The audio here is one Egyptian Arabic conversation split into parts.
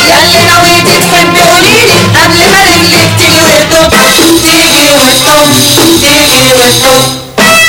ياللي نويتي تحبي قوليلي قبل ما رجلك تيجي وتطب تيجي وتطب تيجي وتطب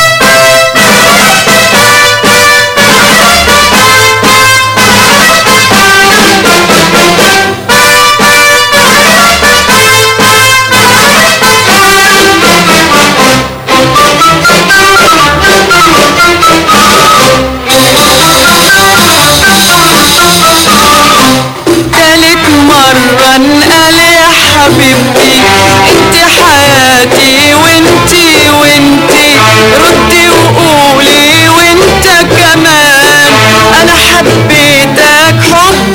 تالت مرة انقل يا حبيبتي انت حياتي وانتي وانتي ردي وقولي وانت كمان انا حبيتك حب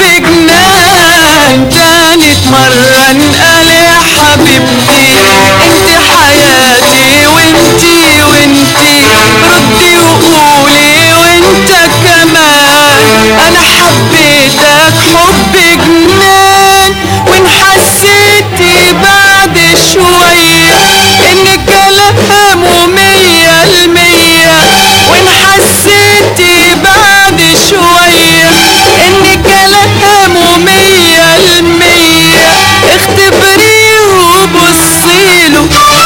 جنان تالت مرة انقل يا حبيبتي انت حياتي وانتي وانتي ردي وقولي وانت كمان انا حبيتك حب جنان وان حسيتي بعد شوية ان كلامه مية المية وان حسيتي بعد شوية ان كلامه مية المية اختبريه وبصيله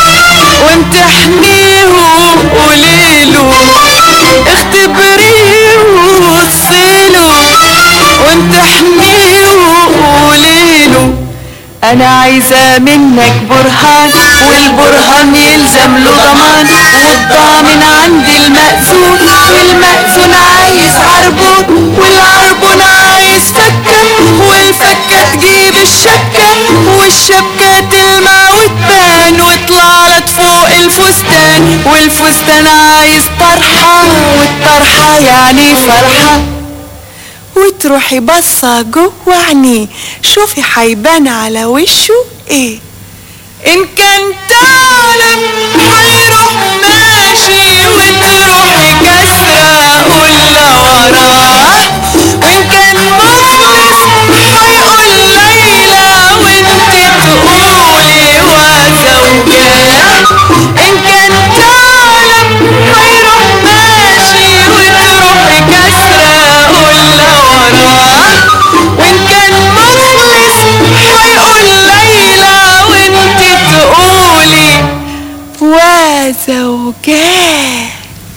وامتحنيه وقوليله اختبريه وبصيله وامتحنيه وقوليله انا عايزة منك برهان والبرهان يلزم له ضمان والضامن عندي المأذون والمأذون عايز عربون والعربون عايز فكة والفكة تجيب الشبكة والشبكة تلمع وتبان وطلع لك فوق الفستان والفستان عايز طرحة والطرحة يعني فرحة وتروحي بصة جوه عينيه شوفي حيبان على وشه ايه ان كان تعلم هيروح ماشي وتروحي كسرة قولة وراه وان كان مخلص هيقول ليلى وانت تقولي وزوجاه ان كان تعلم هيروح ماشي وتروحي كسرة قولة وراه وان كان مخلص هيقول ليلى وانت تقولي وزوجاه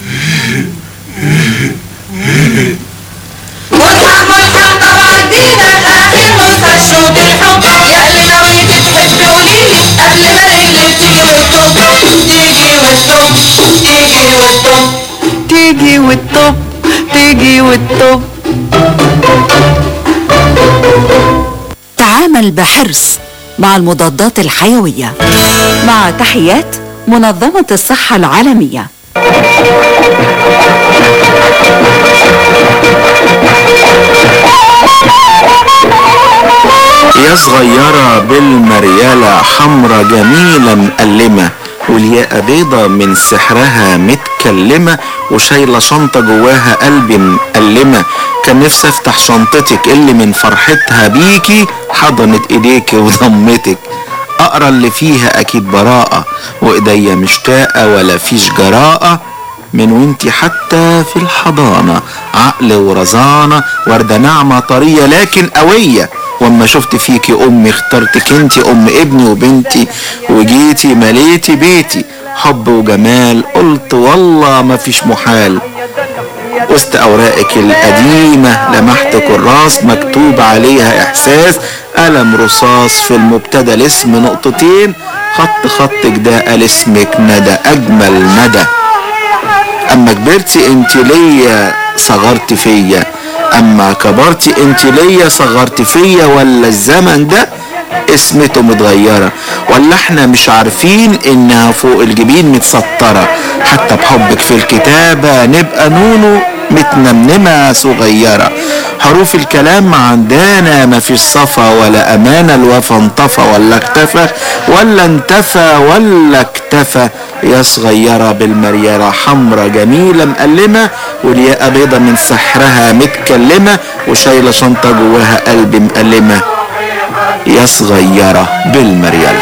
ملحق ملحق طبعا دينا اخر نسخة شوط الحب ياللي نويتي تحبي قوليلي قبل ما رجلك تيجي وتطب تيجي وتطب تيجي وتطب تيجي والطب تيجي والطب تعامل بحرص مع المضادات الحيوية مع تحيات منظمة الصحة العالمية يا صغيرة بالمريالة حمرة جميلة مقلمة والياقة بيضة من سحرها متكلمة وشايلة شنطة جواها قلبي مقلمة كان نفسي افتح شنطتك اللي من فرحتها بيكي حضنت ايديكي وضمتك اقرا اللي فيها اكيد براءة وايديا مشتاقة ولا فيش جراءة من وانتي حتى في الحضانة عقل ورزانة وردة ناعمة طرية لكن قوية واما شفت فيكي امي اخترتك انتي ام ابني وبنتي وجيتي مليتي بيتي حب وجمال قلت والله ما فيش محال وسط اوراقك القديمة لمحت كراس مكتوب عليها احساس قلم رصاص في المبتدا الاسم نقطتين خط خطك ده قال اسمك ندى اجمل ندى اما كبرتي انت ليا صغرت فيا اما كبرتي انت ليا صغرت فيا ولا الزمن ده اسمته متغيرة ولا احنا مش عارفين انها فوق الجبين متسطرة حتى بحبك في الكتابة نبقى نونو متنمنمة صغيرة حروف الكلام عندنا ما فيش صفا ولا أمانة الوفا انطفى ولا اختفى ولا انتفى ولا اكتفى يا صغيرة بالمريالة حمرة جميلة مقلمة والياقة بيضة من سحرها متكلمة وشايلة شنطة جواها قلب مقلمة يا صغيرة بالمريالة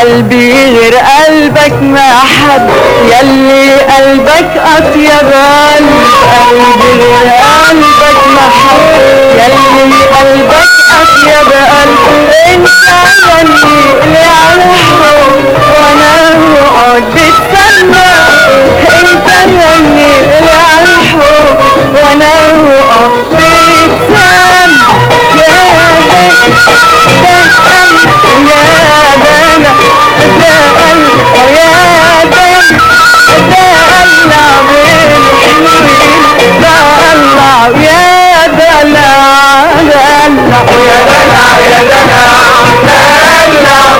قلبي غير قلبك ما حد يلي قلبك أطيب قلب قلبي غير قلبك ما حد يلي قلبك أطيب قلب انت يلي اللي على حب وانا بقعد بتسمى انت يلي اللي على حب وانا بقعد بتسمى يا دلع دلع يا دلع يا دلع دلع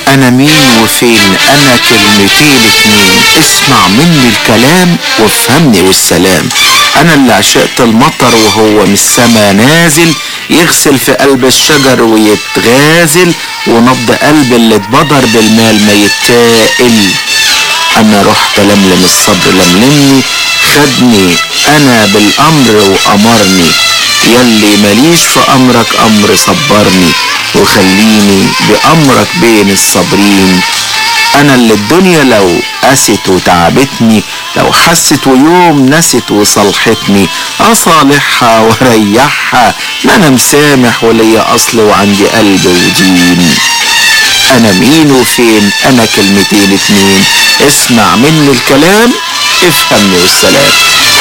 انا مين وفين انا كلمتين اتنين اسمع مني الكلام وافهمني والسلام انا اللي عشقت المطر وهو من السما نازل يغسل في قلب الشجر ويتغازل ونبض قلب اللي اتبدر بالمال ما يتاقل انا رحت لملم الصبر لملمني خدني انا بالامر وامرني يلي ماليش في امرك امر صبرني وخليني بامرك بين الصابرين انا اللي الدنيا لو قست وتعبتني لو حست ويوم نست وصلحتني اصالحها واريحها ما انا مسامح وليا اصل وعندي قلب ودين انا مين وفين انا كلمتين اتنين اسمع مني الكلام افهمني والسلام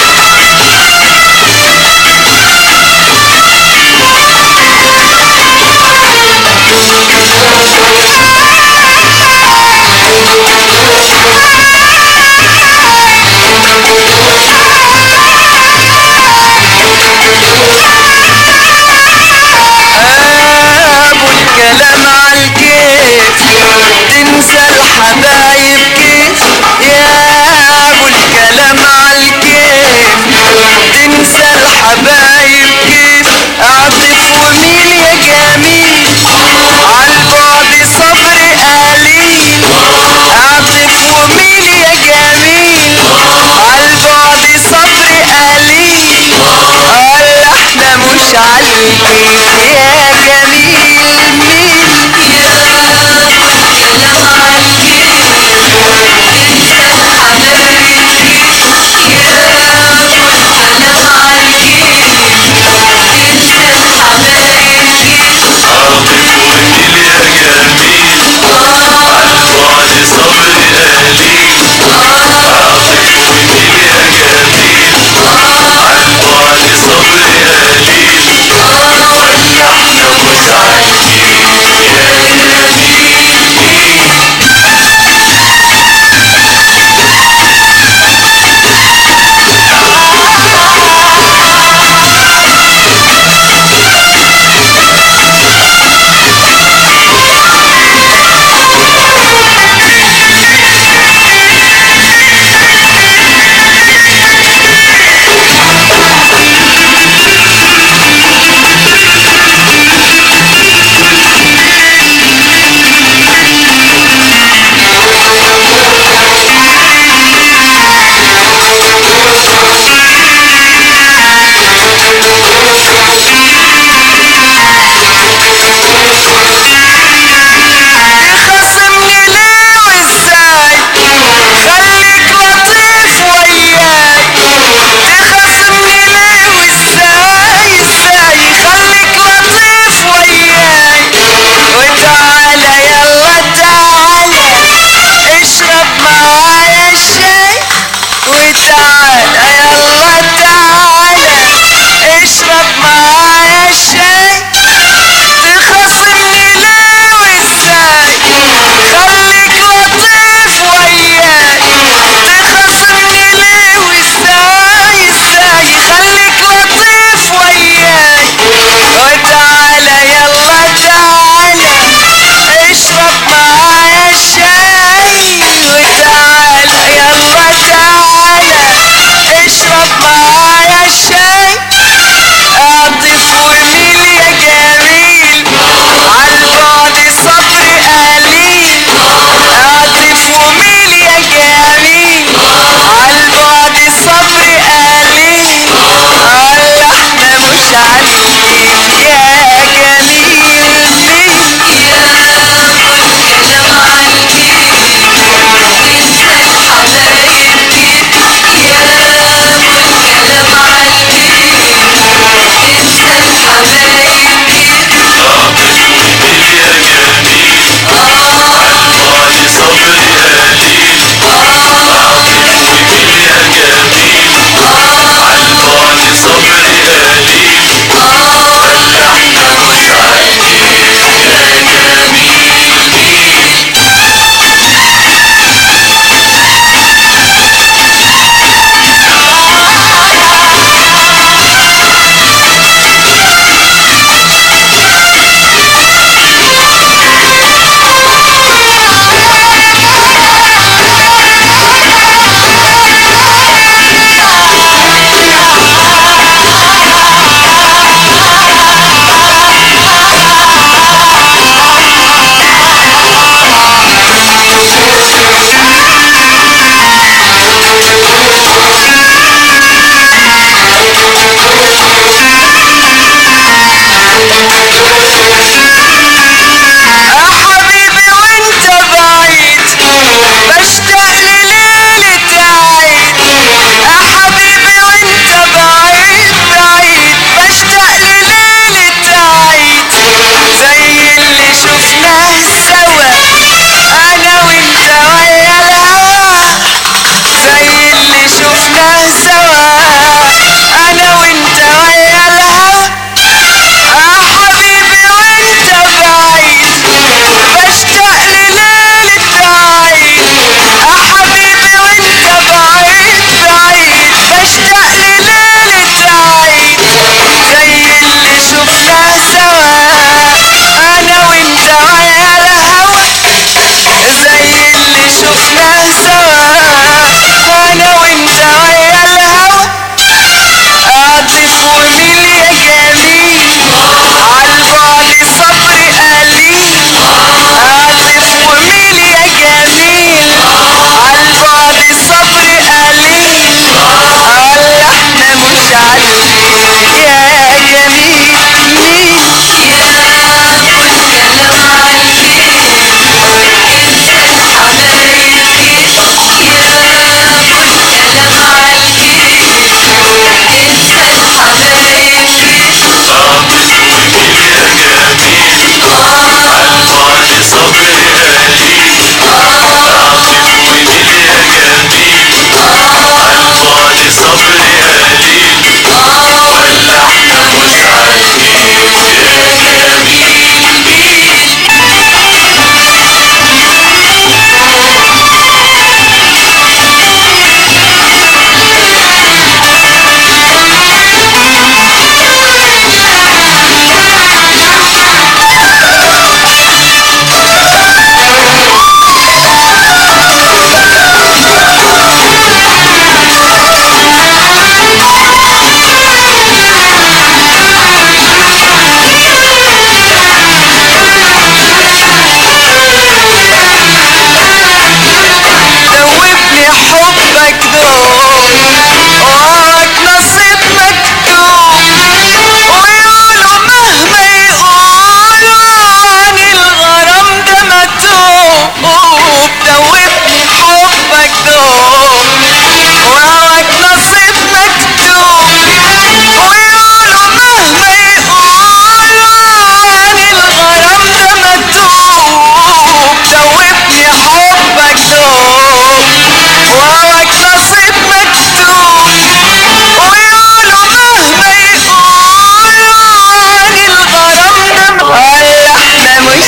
ابو الكلام عالكيف تنسى الحبايب كيف يا ابو الكلام عالكيف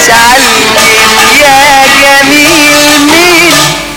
وتعلم يا جميل مين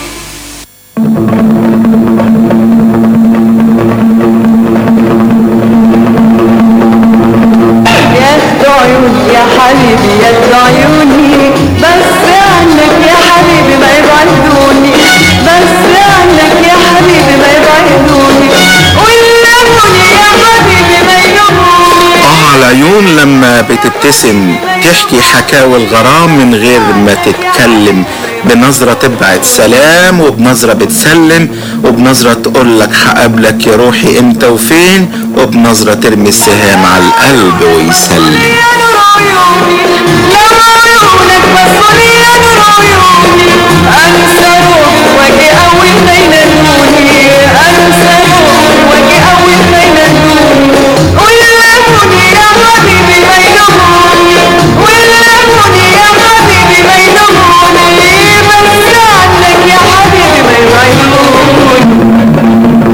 يا عيوني يا حبيبي يا عيوني بس عنك يا حبيبي ما يبعدوني بس عنك يا حبيبي ما يبعدوني ويلموني يا حبيبي ما يلوموني اه على العيون لما بتبتسم تحكي حكاوي الغرام من غير ما تتكلم بنظرة تبعت سلام وبنظرة بتسلم وبنظرة تقولك هقابلك يا روحي امتى وفين وبنظرة ترمي السهام على القلب ويسلم يا نور عيوني لو عيونك بصوني يا نور عيوني انسى روحي واجي اول ما ينادوني انسى روحي واجي اول ما ينادوني ويلموني يا حبيبي ما يلوموني ويلموني يا حبيبي ما يلوموني بس عنك يا حبيبي ما يبعدوني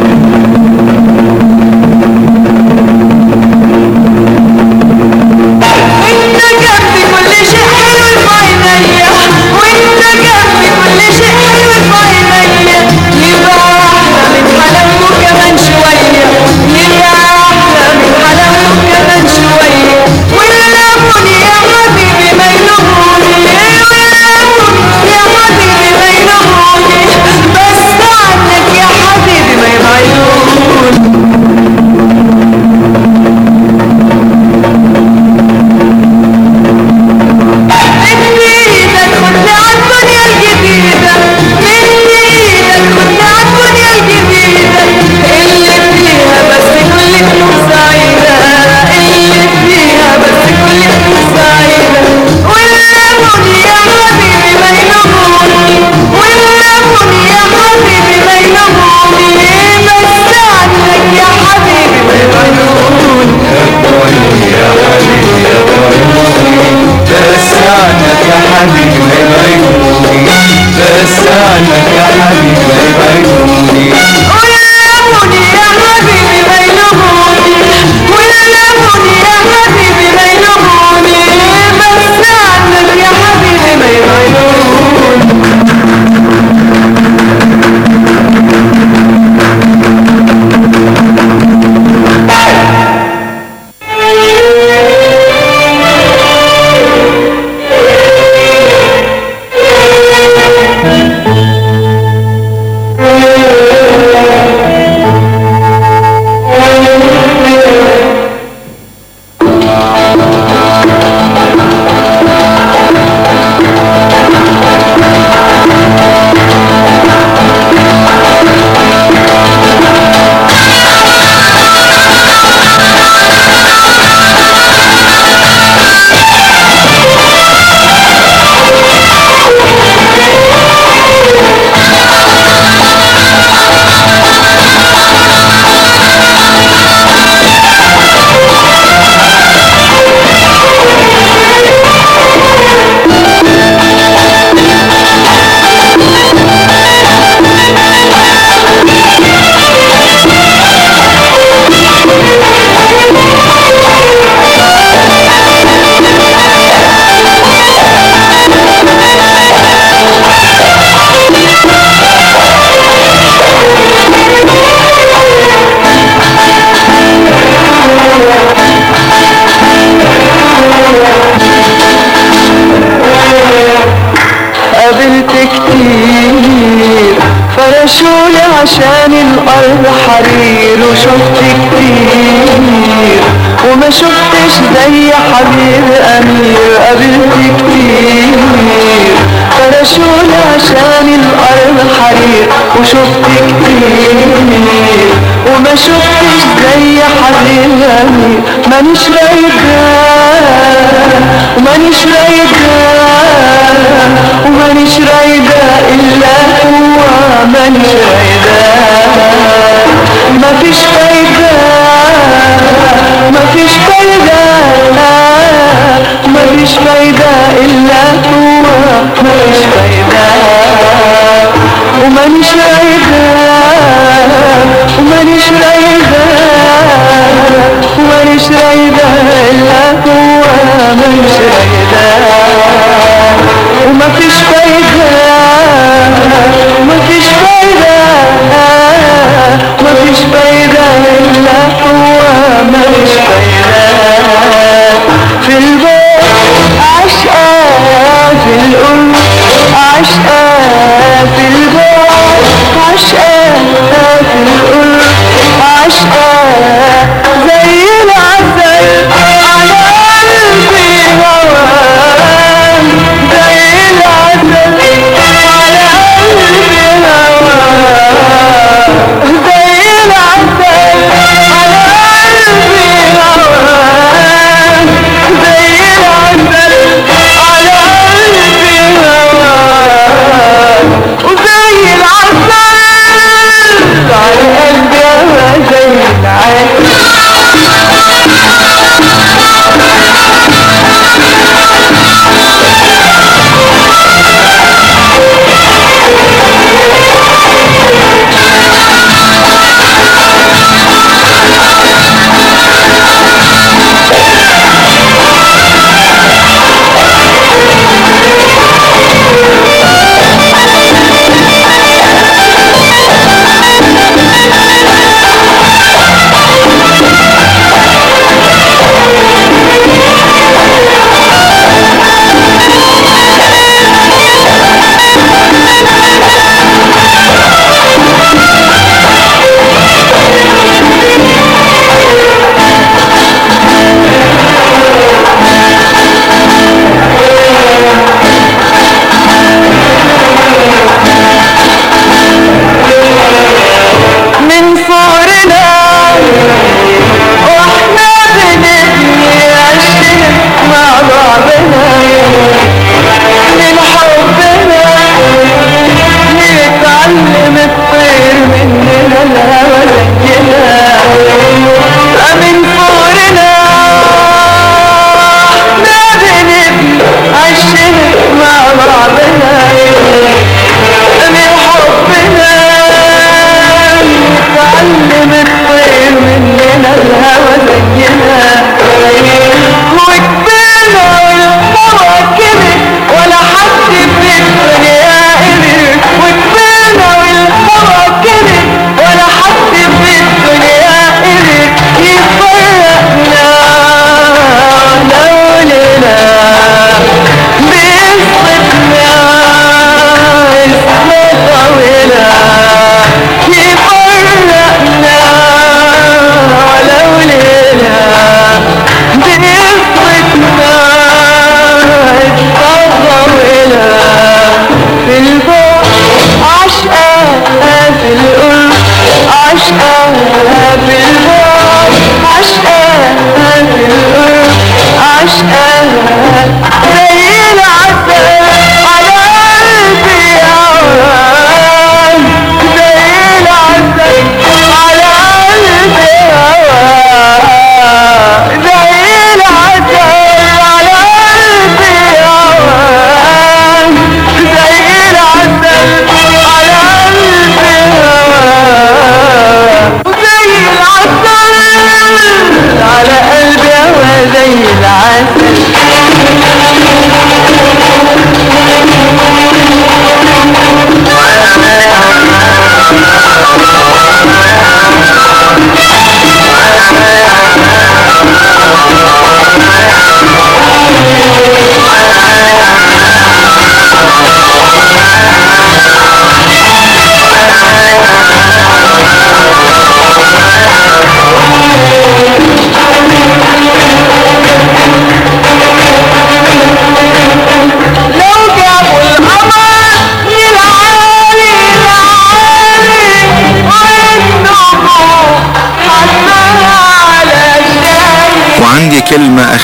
وانت جنبي كل شيء حلو في عينيا وانت جنبي كل شيء حلو في عينيا يبقى احلى من حلاوته كمان شويه يبقى احلى من حلاوته كمان شويه ويلموني يا حبيبي ما يلوموني ويلموني يا حبيبي ما يلوموني بس عنك يا حبيبي ما يبعدوني من ايدك خدني عالدنيا الجديدة من ايدك خدني عالدنيا الجديدة اللي فيها بس كل فلوس سعيدة اللي فيها بس كل فلوس سعيدة ويلموني يا حبيبي ما يلوموني ويلموني يا حبيبي ما يلوموني بس عنك يا حبيبي ما يبعدوني بس عنك يا حبيبي ما يبعدوني بس عنك يا حبيبي ما يبعدوني ويلموني يا حبيبي ما يلوموني ويلموني يا حبيبي ما يلوموني بس عنك يا حبيبي ما يبعدوني قابلت كتير فرشولي عشان الأرض حرير وشفت كتير وما شفتش زي حبيب أمير قابلت كتير فرشولي عشان الأرض حرير وشفت كتير وما شفتش زي حبيب أمير مانيش رايدة ومانيش رايدة ومانيش رايدة إلا هو مانيش رايدة مفيش فايدة مفيش فايدة مفيش فايدة إلا هو مفيش فايدة ومانيش رايدة ومانيش رايدة ومانيش رايدة إلا هو مانيش رايدة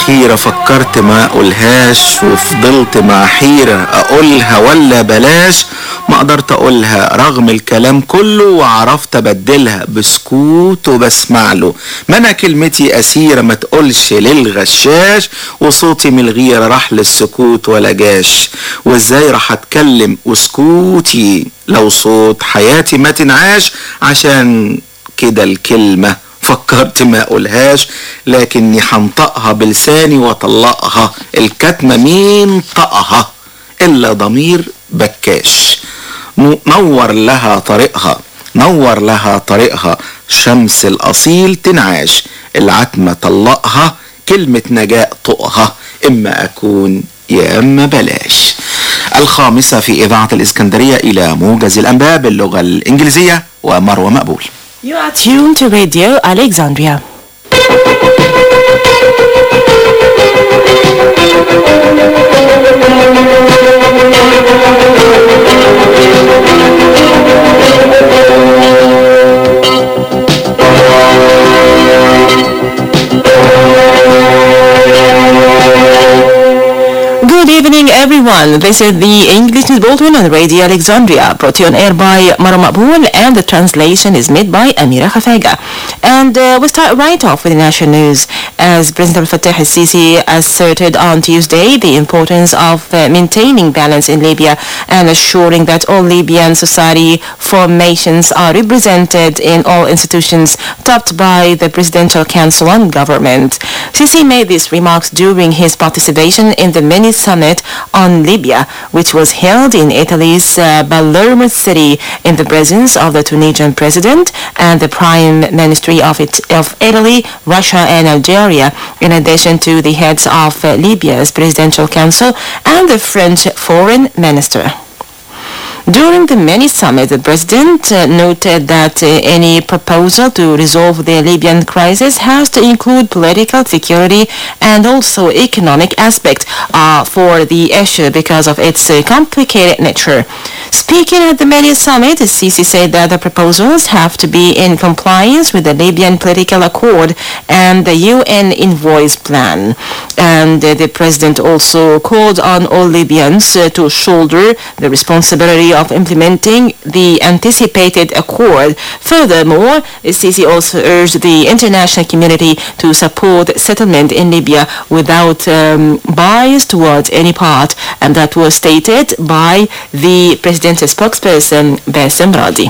الأخيرة فكرت ما أقولهاش وفضلت مع حيرة أقولها ولا بلاش ما قدرت أقولها رغم الكلام كله وعرفت أبدلها بسكوت وبسمع له ما أنا كلمتي أسيرة ما تقولش للغشاش وصوتي من الغيرة راح للسكوت ولا جاش وإزاي راح أتكلم وسكوتي لو صوت حياتي ما تنعاش عشان كده الكلمة فكرت ما اقولهاش لكني هنطقها بلساني واطلقها الكتمة مين طقها الا ضمير بكاش نو- نور لها طريقها نور لها طريقها شمس الاصيل تنعاش العتمة طلقها كلمة نجاء طقها اما اكون يا اما بلاش الخامسة في اذاعة الاسكندرية الى موجز الانباء باللغة الانجليزية ومروة مقبول You are tuned to Radio Alexandria. Good evening, everyone. This is the English News Bulletin on Radio Alexandria, brought to you on air by Mara Maqbool, and the translation is made by Amira Khafaga. And uh, we start right off with the national news. As President Al Fattah al-Sisi asserted on Tuesday the importance of uh, maintaining balance in Libya and assuring that all Libyan society formations are represented in all institutions topped by the Presidential Council on Government. Sisi made these remarks during his participation in the mini summit on Libya, which was held in Italy's uh, Palermo city in the presence of the Tunisian president and the prime ministry of, it, of Italy, Russia, and Algeria, in addition to the heads of uh, Libya's presidential council and the French foreign minister. During the mini summit, the president uh, noted that uh, any proposal to resolve the Libyan crisis has to include political security and also economic aspect uh, for the issue because of its uh, complicated nature. Speaking at the mini summit, Sisi said that the proposals have to be in compliance with the Libyan political accord and the UN envoys plan. And uh, the president also called on all Libyans uh, to shoulder the responsibility of implementing the anticipated accord. Furthermore, Sisi also urged the international community to support settlement in Libya without um, bias towards any part, and that was stated by the president's spokesperson Bassem Radi.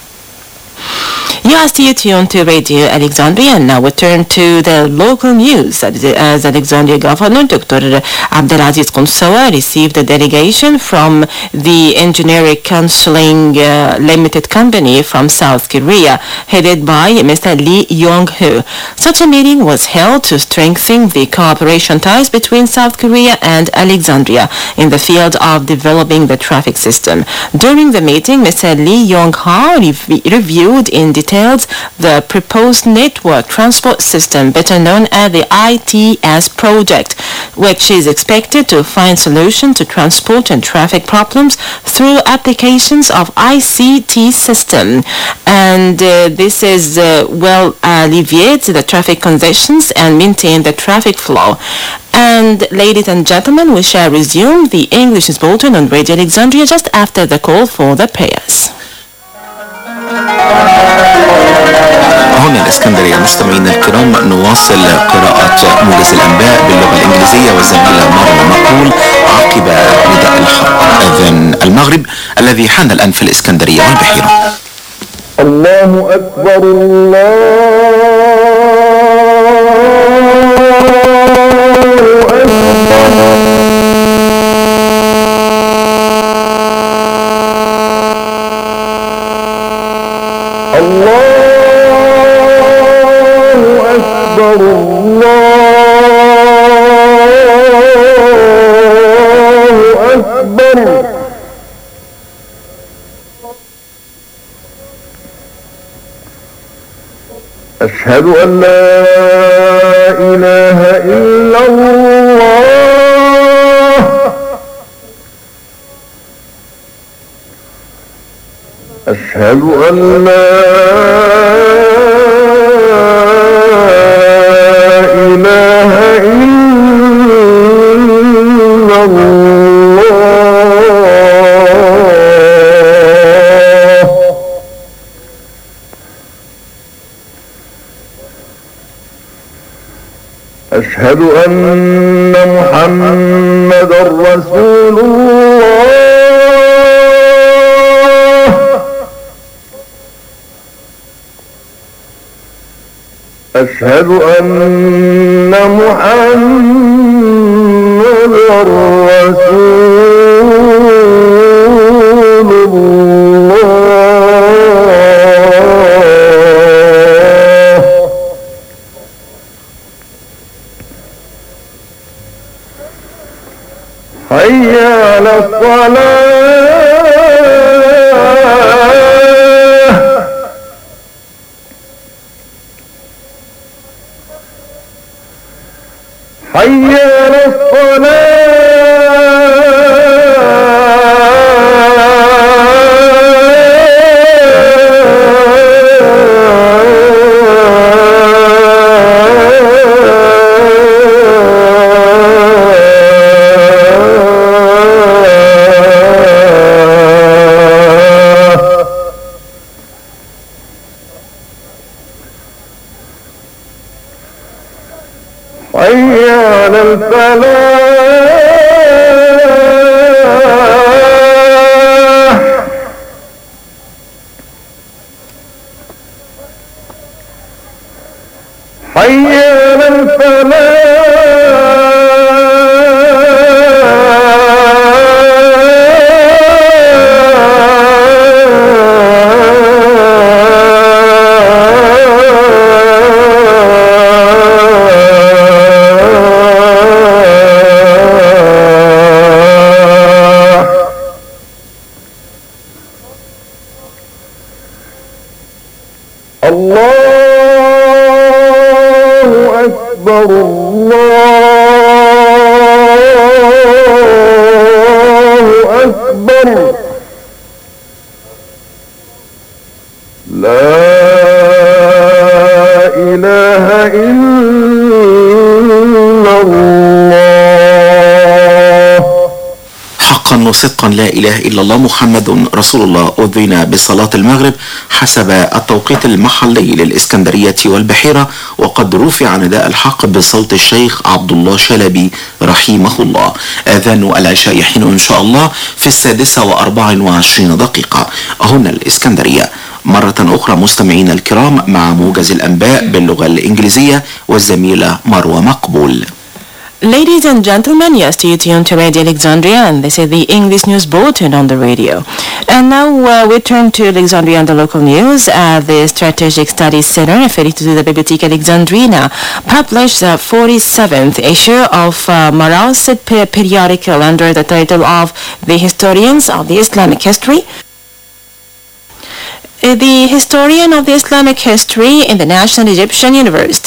You are still tuned to Radio Alexandria and now we turn to the local news as as Alexandria Governor Dr. Abdelaziz Qunsawa received a delegation from the Engineering Counseling uh, Limited Company from South Korea headed by Mr. Lee Yong-ho. Such a meeting was held to strengthen the cooperation ties between South Korea and Alexandria in the field of developing the traffic system. During the meeting, Mr. Lee Yong-ha rev- reviewed in details the proposed network transport system, better known as the ITS project, which is expected to find solution to transport and traffic problems through applications of ICT system. And uh, this is uh, will alleviate the traffic congestions and maintain the traffic flow. And ladies and gentlemen, we shall resume the English is Bolton on Radio Alexandria just after the call for the prayers. هنا الإسكندرية مستمعينا الكرام نواصل قراءة موجز الأنباء باللغة الإنجليزية والزميلة مروة مقبول عقب نداء الحق أذان المغرب الذي حان الآن في الإسكندرية والبحيرة الله أكبر الله أكبر الله أكبر الله أكبر أشهد أن لا إله إلا الله أشهد أن لا إله إلا أشهد أن محمد رسول الله أشهد أن محمد رسول الله حي على الصلاة حي على الصلاة حي على الفلاح حي على الفلاح الله أكبر الله أكبر لا إله إلا الله حقا وصدقا لا إله إلا الله محمد رسول الله أذن بصلاة المغرب حسب التوقيت المحلي للإسكندرية والبحيرة وقد رفع نداء الحق بصوت الشيخ عبد الله شلبي رحمه الله آذان العشاء يحين إن شاء الله في السادسة وأربع وعشرين دقيقة هنا الإسكندرية مرة أخرى مستمعينا الكرام مع موجز الأنباء باللغة الإنجليزية والزميلة مروة مقبول Ladies and gentlemen, you are still tuned to Radio Alexandria and this is the English News Bulletin on the radio. And now uh, we turn to Alexandria and the local news. Uh, the Strategic Studies Center affiliated to the Bibliotheque Alexandrina published the 47th issue of uh, Maralsid pe- periodical under the title of The Historians of the Islamic History. Uh, The historian of the Islamic history in the National Egyptian University